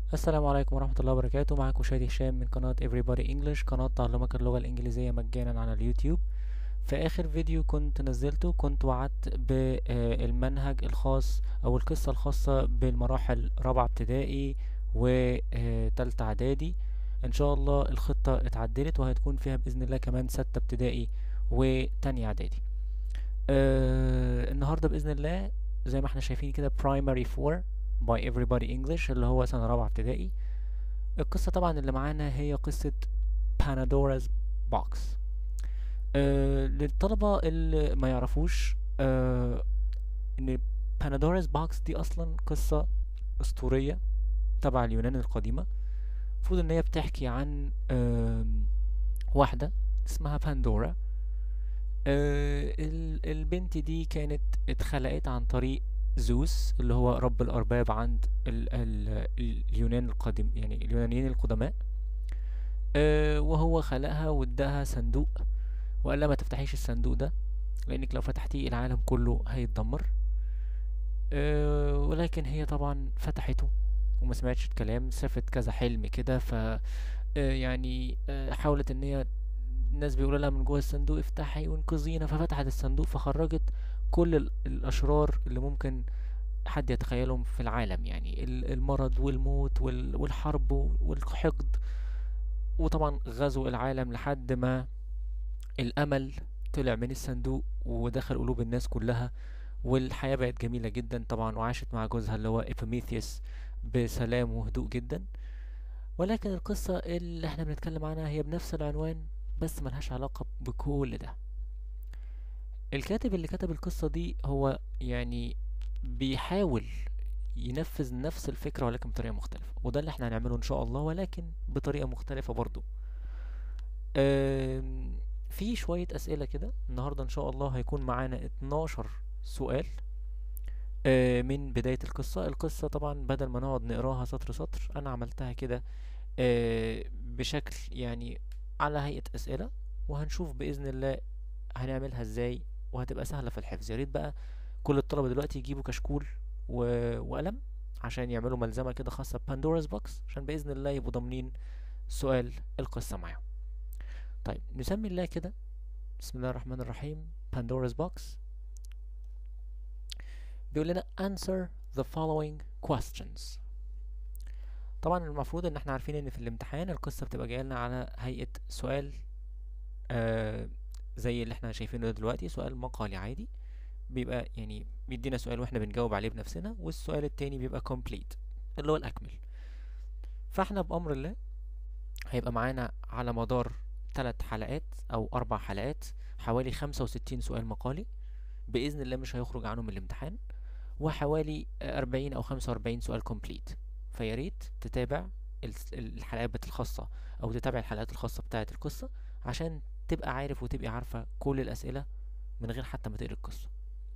السلام عليكم ورحمة الله وبركاته معكم شادي هشام من قناة Everybody English قناة تعلمك اللغة الإنجليزية مجانا على اليوتيوب في آخر فيديو كنت نزلته كنت وعدت بالمنهج الخاص أو القصة الخاصة بالمراحل رابعة ابتدائي وتالتة إعدادي إن شاء الله الخطة اتعدلت وهتكون فيها بإذن الله كمان ستة ابتدائي وتانية إعدادي آه النهاردة بإذن الله زي ما احنا شايفين كده primary 4 by everybody English اللي هو سنة رابعة ابتدائي القصة طبعا اللي معانا هي قصة Pandora's Box آه للطلبة اللي ما يعرفوش آه ان Pandora's Box دي اصلا قصة اسطورية تبع اليونان القديمة المفروض ان هي بتحكي عن آه واحدة اسمها باندورا آه البنت دي كانت اتخلقت عن طريق زوس اللي هو رب الأرباب عند ال ال اليونان القديم يعني اليونانيين القدماء أه وهو خلقها واداها صندوق وقال لها ما تفتحيش الصندوق ده لأنك لو فتحتيه العالم كله هيتدمر أه ولكن هي طبعا فتحته وما سمعتش الكلام شافت كذا حلم كده ف أه يعني أه حاولت ان هي الناس بيقولوا لها من جوه الصندوق افتحي وانقذينا ففتحت الصندوق فخرجت كل الأشرار اللي ممكن حد يتخيلهم في العالم يعني المرض والموت والحرب والحقد وطبعا غزو العالم لحد ما الأمل طلع من الصندوق ودخل قلوب الناس كلها والحياة بقت جميلة جدا طبعا وعاشت مع جوزها اللي هو إبيميثيوس بسلام وهدوء جدا ولكن القصة اللي احنا بنتكلم عنها هي بنفس العنوان بس ملهاش علاقة بكل ده الكاتب اللي كتب القصة دي هو يعني بيحاول ينفذ نفس الفكرة ولكن بطريقة مختلفة وده اللي احنا هنعمله ان شاء الله ولكن بطريقة مختلفة برضو في شوية اسئلة كده النهاردة ان شاء الله هيكون معانا 12 سؤال من بداية القصة القصة طبعا بدل ما نقعد نقراها سطر سطر انا عملتها كده بشكل يعني على هيئة اسئلة وهنشوف بإذن الله هنعملها ازاي وهتبقى سهلة في الحفظ يا ريت بقى كل الطلبة دلوقتي يجيبوا كشكول و... وقلم عشان يعملوا ملزمة كده خاصة باندورا's بوكس عشان بإذن الله يبقوا ضامنين سؤال القصة معاهم طيب نسمي الله كده بسم الله الرحمن الرحيم باندورا's بوكس بيقول لنا answer the following questions طبعا المفروض ان احنا عارفين ان في الامتحان القصة بتبقى جايه لنا على هيئة سؤال آه زي اللي احنا شايفينه دلوقتي سؤال مقالي عادي بيبقى يعني بيدينا سؤال واحنا بنجاوب عليه بنفسنا والسؤال التاني بيبقى complete اللي هو الأكمل فاحنا بأمر الله هيبقى معانا على مدار ثلاث حلقات أو أربع حلقات حوالي خمسة وستين سؤال مقالي بإذن الله مش هيخرج عنهم من الامتحان وحوالي أربعين أو خمسة وأربعين سؤال complete فياريت تتابع الحلقات الخاصة أو تتابع الحلقات الخاصة بتاعة القصة عشان تبقى عارف وتبقي عارفة كل الأسئلة من غير حتى ما تقري القصة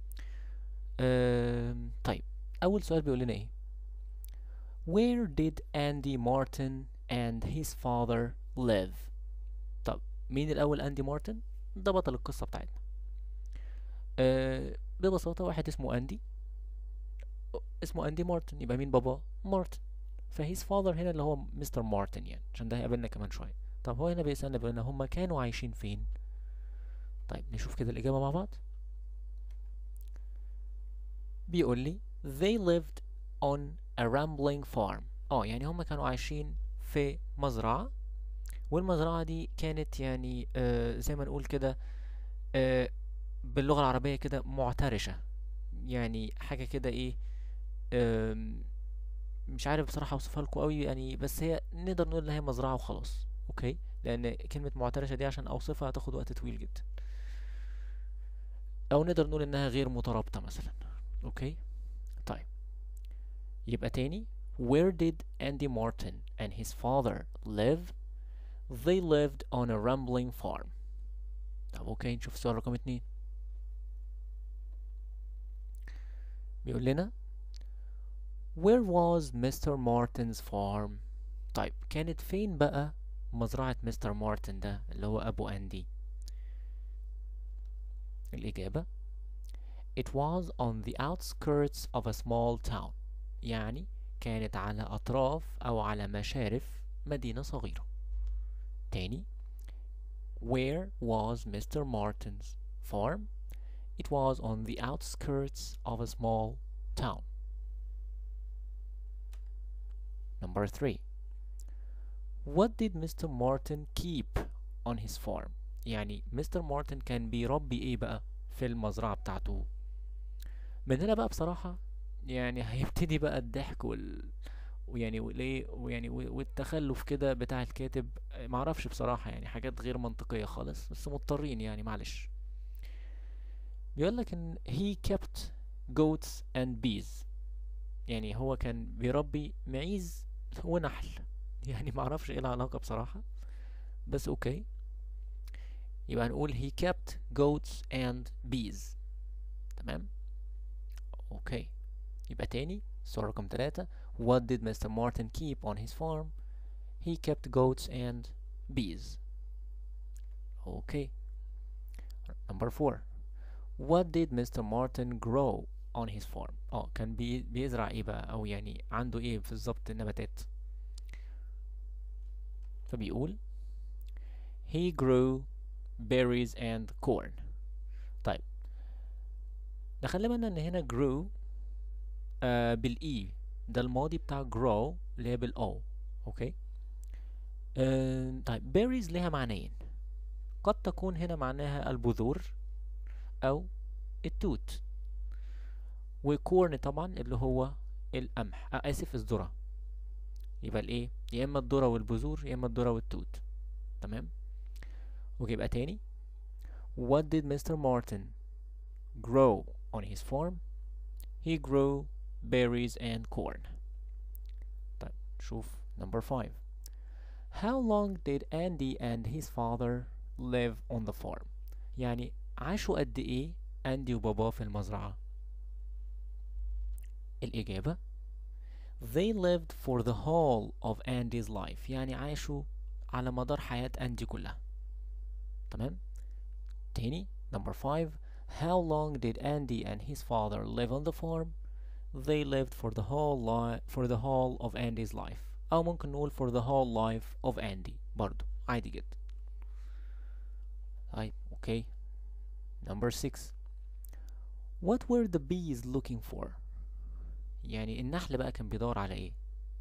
طيب أول سؤال بيقول لنا إيه Where did Andy Martin and his father live طب مين الأول أندي مارتن ده بطل القصة بتاعتنا أه ببساطة واحد اسمه أندي اسمه أندي مارتن يبقى مين بابا مارتن فهيز فاذر هنا اللي هو مستر مارتن يعني عشان ده هيقابلنا كمان شوية طب هو هنا بيسألنا بيقول لنا هما كانوا عايشين فين طيب نشوف كده الإجابة مع بعض بيقول لي they lived on a rambling farm اه يعني هما كانوا عايشين في مزرعة والمزرعة دي كانت يعني آه زي ما نقول كده آه باللغة العربية كده معترشة يعني حاجة كده ايه آه مش عارف بصراحة اوصفها لكم قوي يعني بس هي نقدر نقول انها مزرعة وخلاص اوكي لان كلمة معترشة دي عشان اوصفها هتاخد وقت طويل جدا او نقدر نقول انها غير مترابطة مثلا اوكي طيب يبقى تاني where did Andy Martin and his father live they lived on a rambling farm طب اوكي نشوف السؤال رقم اتنين بيقول لنا where was Mr. Martin's farm طيب كانت فين بقى مزرعة مستر مارتن ده اللي هو أبو أندي الإجابة It was on the outskirts of a small town يعني كانت على أطراف أو على مشارف مدينة صغيرة تاني Where was Mr. Martin's farm? It was on the outskirts of a small town. Number three. What did Mr. Martin keep on his farm? يعني مستر مارتن كان بيربي ايه بقى في المزرعة بتاعته من هنا بقى بصراحة يعني هيبتدي بقى الضحك وال ويعني وليه ويعني والتخلف كده بتاع الكاتب معرفش بصراحة يعني حاجات غير منطقية خالص بس مضطرين يعني معلش بيقول لك ان he kept goats and bees يعني هو كان بيربي معيز ونحل يعني معرفش ايه العلاقة بصراحة بس اوكي يبقى هنقول he kept goats and bees تمام اوكي يبقى تاني السؤال رقم ثلاثة What did Mr. Martin keep on his farm? He kept goats and bees. Okay. Number four. What did Mr. Martin grow on his farm? اه كان بي بيزرع ايه بقى او يعني عنده ايه بالظبط النباتات فبيقول he grew berries and corn طيب نخلي بالنا ان هنا grew آه بالاي ده الماضي بتاع grow اللي هي بالاو اوكي آه طيب berries ليها معنيين قد تكون هنا معناها البذور او التوت وكورن طبعا اللي هو القمح آه اسف الذرة يبقى الايه يا اما الذرة والبذور يا اما الذرة والتوت تمام اوكي يبقى تاني what did Mr. Martin grow on his farm he grew berries and corn طيب شوف number five how long did Andy and his father live on the farm يعني عاشوا قد ايه أندي وباباه في المزرعة الإجابة they lived for the whole of Andy's life يعني عاشوا على مدار حياة أندي كلها تمام تاني number five how long did Andy and his father live on the farm they lived for the whole life for the whole of Andy's life أو ممكن نقول for the whole life of Andy برضو عادي جدا طيب اوكي number six what were the bees looking for يعني النحل بقى كان بيدور على ايه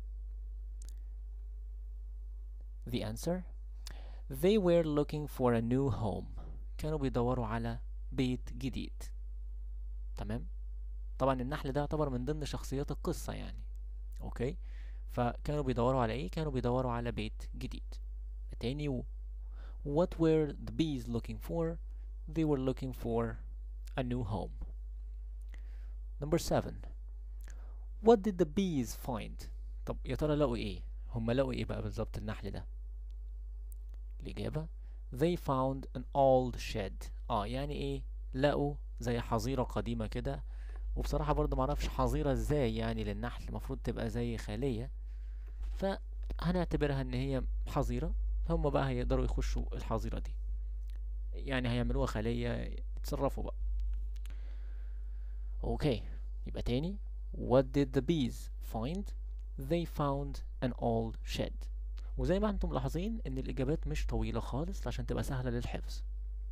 the answer they were looking for a new home كانوا بيدوروا على بيت جديد تمام طبعا النحل ده يعتبر من ضمن شخصيات القصة يعني اوكي فكانوا بيدوروا على ايه كانوا بيدوروا على بيت جديد تاني what were the bees looking for they were looking for a new home number seven what did the bees find طب يا ترى لقوا ايه هم لقوا ايه بقى بالظبط النحل ده الإجابة they found an old shed اه يعني ايه لقوا زي حظيرة قديمة كده وبصراحة برضه معرفش حظيرة ازاي يعني للنحل المفروض تبقى زي خلية فهنعتبرها ان هي حظيرة هم بقى هيقدروا يخشوا الحظيرة دي يعني هيعملوها خلية يتصرفوا بقى اوكي يبقى تاني what did the bees find they found an old shed وزي ما انتم ملاحظين ان الاجابات مش طويلة خالص عشان تبقى سهلة للحفظ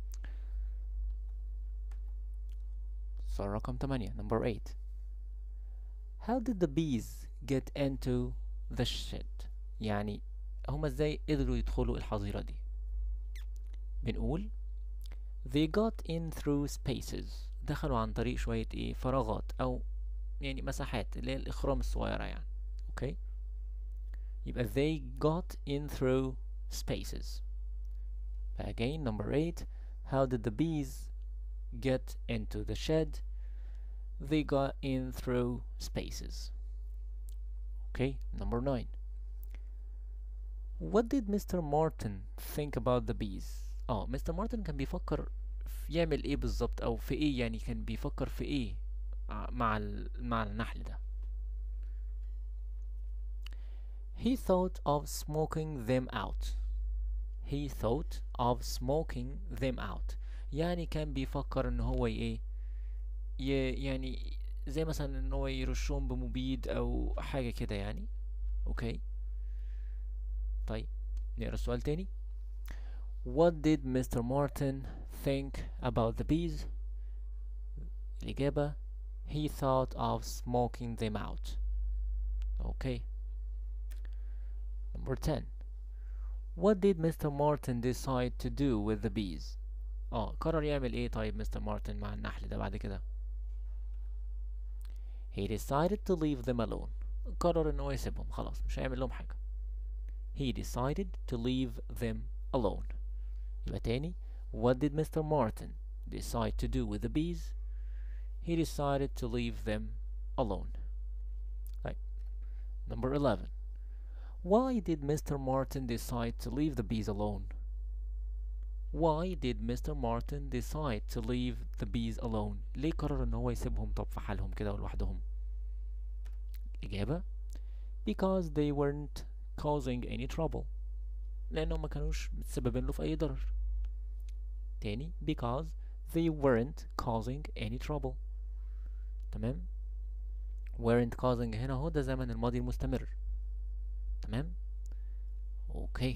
سؤال رقم 8 number 8 how did the bees get into the shed يعني هما ازاي قدروا يدخلوا الحظيرة دي بنقول they got in through spaces دخلوا عن طريق شوية ايه فراغات او يعني مساحات اللي هي الاخرام الصغيرة يعني اوكي يبقى they got in through spaces again number 8 how did the bees get into the shed they got in through spaces okay number 9 what did Mr. Martin think about the bees اه مستر مارتن كان بيفكر في يعمل ايه بالظبط او في ايه يعني كان بيفكر في ايه مع مع النحل ده He thought of smoking them out. He thought of smoking them out. يعني كان بيفكر ان هو ايه يعني زي مثلا ان هو يرشهم بمبيد او حاجة كده يعني اوكي طيب نقرا السؤال تاني What did Mr. Martin think about the bees? الإجابة He thought of smoking them out. Okay. Number 10. What did Mr. Martin decide to do with the bees? اه قرر يعمل ايه طيب مستر مارتن مع النحل ده بعد كده He decided to leave them alone قرر ان هو يسيبهم خلاص مش هيعمل لهم حاجة He decided to leave them alone يبقى تاني What did Mr. Martin decide to do with the bees? He decided to leave them alone. Right. Number 11. Why did Mr. Martin decide to leave the bees alone? Why did Mr. Martin decide to leave the bees alone? ليه قرر ان هو يسيبهم طب في حالهم كده لوحدهم؟ إجابة Because they weren't causing any trouble. لأنهم ما كانوش متسببين له في أي ضرر. تاني because they weren't causing any trouble. تمام؟ weren't causing هنا اهو ده زمن الماضي المستمر. تمام؟ اوكي.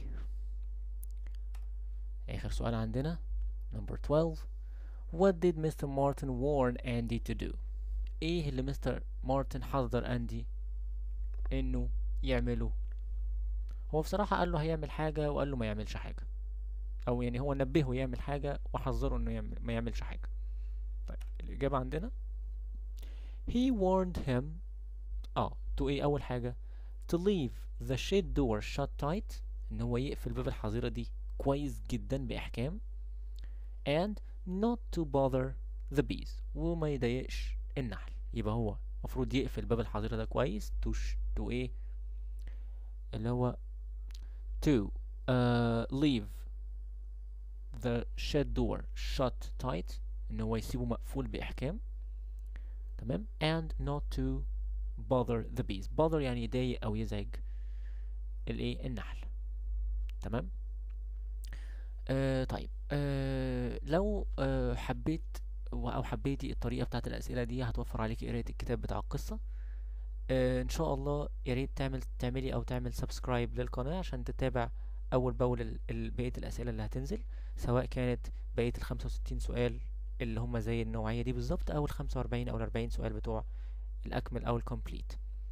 آخر سؤال عندنا number 12 What did Mr. Martin warn Andy to do? ايه اللي مستر مارتن حذر اندي انه يعمله هو بصراحة قال له هيعمل حاجة وقال له ما يعملش حاجة او يعني هو نبهه يعمل حاجة وحذره انه يعمل ما يعملش حاجة طيب الإجابة عندنا he warned him اه to ايه أول حاجة to leave the shed door shut tight ان هو يقفل باب الحظيرة دي كويس جدا بإحكام and not to bother the bees وما يضايقش النحل يبقى هو المفروض يقفل باب الحظيرة ده كويس to ش... to ايه اللي هو to uh, leave the shed door shut tight ان هو يسيبه مقفول بإحكام تمام and not to bother the bees bother يعني يضايق أو يزعج الايه النحل تمام آه طيب آه لو آه حبيت او حبيتي الطريقه بتاعت الاسئله دي هتوفر عليكي قرايه الكتاب بتاع القصه آه ان شاء الله يا ريت تعمل تعملي او تعمل سبسكرايب للقناه عشان تتابع اول باول ال- ال- بقيه الاسئله اللي هتنزل سواء كانت بقيه ال 65 سؤال اللي هم زي النوعيه دي بالظبط او ال 45 او ال 40 سؤال بتوع الاكمل او الكومبليت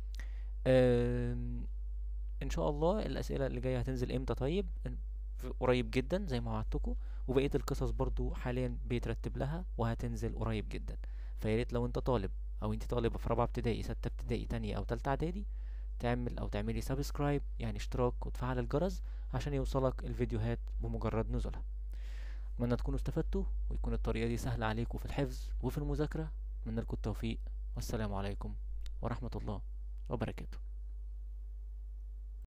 ان شاء الله الاسئله اللي جايه هتنزل امتى طيب في- قريب جدا زي ما وعدتكم وبقيه القصص برضو حاليا بيترتب لها وهتنزل قريب جدا فياريت لو انت طالب او انت طالبه في رابعه ابتدائي سته ابتدائي تانية او تالتة اعدادي تعمل او تعملي سبسكرايب يعني اشتراك وتفعل الجرس عشان يوصلك الفيديوهات بمجرد نزولها اتمنى تكونوا استفدتوا ويكون الطريقه دي سهله عليكم في الحفظ وفي المذاكره اتمنى لكم التوفيق والسلام عليكم ورحمه الله وبركاته